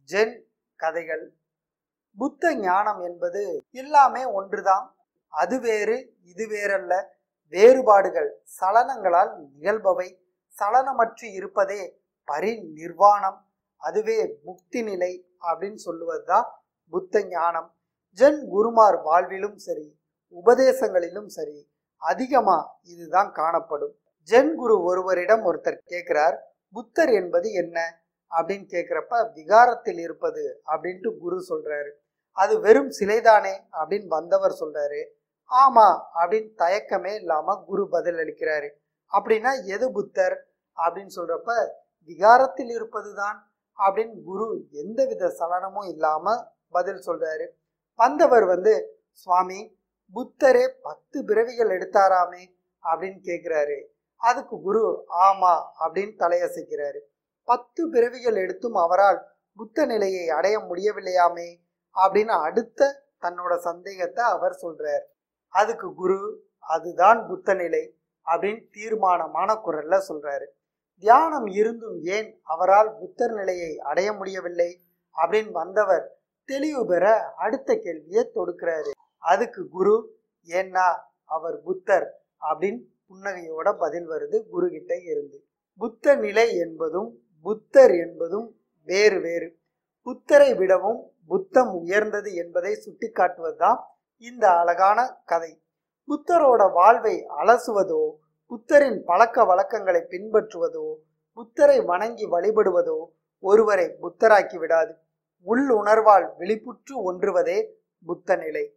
gen கதைகள் புத்த ஞானம் என்பது எல்லாமே ஒன்றுதான் அது வேறு இது வேறல்ல வேறுபாடுகள் சலனங்களால் நிகழ்பவை சலனமற்று இருப்பதே பரி நிர்வாணம் அதுவே முக்தி நிலை அப்படின்னு சொல்லுவதுதான் புத்த ஞானம் ஜென் குருமார் வாழ்விலும் சரி உபதேசங்களிலும் சரி அதிகமா இதுதான் காணப்படும் ஜென் குரு ஒருவரிடம் ஒருத்தர் கேட்கிறார் புத்தர் என்பது என்ன அப்படின்னு கேட்குறப்ப விகாரத்தில் இருப்பது அப்படின்ட்டு குரு சொல்றாரு அது வெறும் சிலைதானே அப்படின்னு வந்தவர் சொல்றாரு ஆமா அப்படின்னு தயக்கமே இல்லாம குரு பதில் அளிக்கிறாரு அப்படின்னா எது புத்தர் அப்படின்னு சொல்றப்ப விகாரத்தில் இருப்பதுதான் அப்படின்னு குரு எந்தவித சலனமும் இல்லாம பதில் சொல்றாரு வந்தவர் வந்து சுவாமி புத்தரே பத்து பிறவிகள் எடுத்தாராமே அப்படின்னு கேட்கிறாரு அதுக்கு குரு ஆமா அப்படின்னு தலையசைக்கிறாரு பத்து பிறவிகள் எடுத்தும் அவரால் புத்த நிலையை அடைய முடியவில்லையாமே அப்படின்னு அடுத்த தன்னோட சந்தேகத்தை அவர் சொல்றார் அதுக்கு குரு அதுதான் புத்த நிலை அப்படின்னு தீர்மானமான குரல்ல சொல்றாரு தியானம் இருந்தும் ஏன் அவரால் புத்தர் நிலையை அடைய முடியவில்லை அப்படின்னு வந்தவர் தெளிவு பெற அடுத்த கேள்வியை தொடுக்கிறாரு அதுக்கு குரு ஏன்னா அவர் புத்தர் அப்படின்னு புன்னகையோட பதில் வருது குரு கிட்ட இருந்து புத்த நிலை என்பதும் புத்தர் என்பதும் வேறு வேறு புத்தரை விடவும் புத்தம் உயர்ந்தது என்பதை சுட்டிக்காட்டுவதுதான் இந்த அழகான கதை புத்தரோட வாழ்வை அலசுவதோ புத்தரின் பழக்க வழக்கங்களை பின்பற்றுவதோ புத்தரை வணங்கி வழிபடுவதோ ஒருவரை புத்தராக்கி விடாது உள் உணர்வால் விழிப்புற்று ஒன்றுவதே புத்த நிலை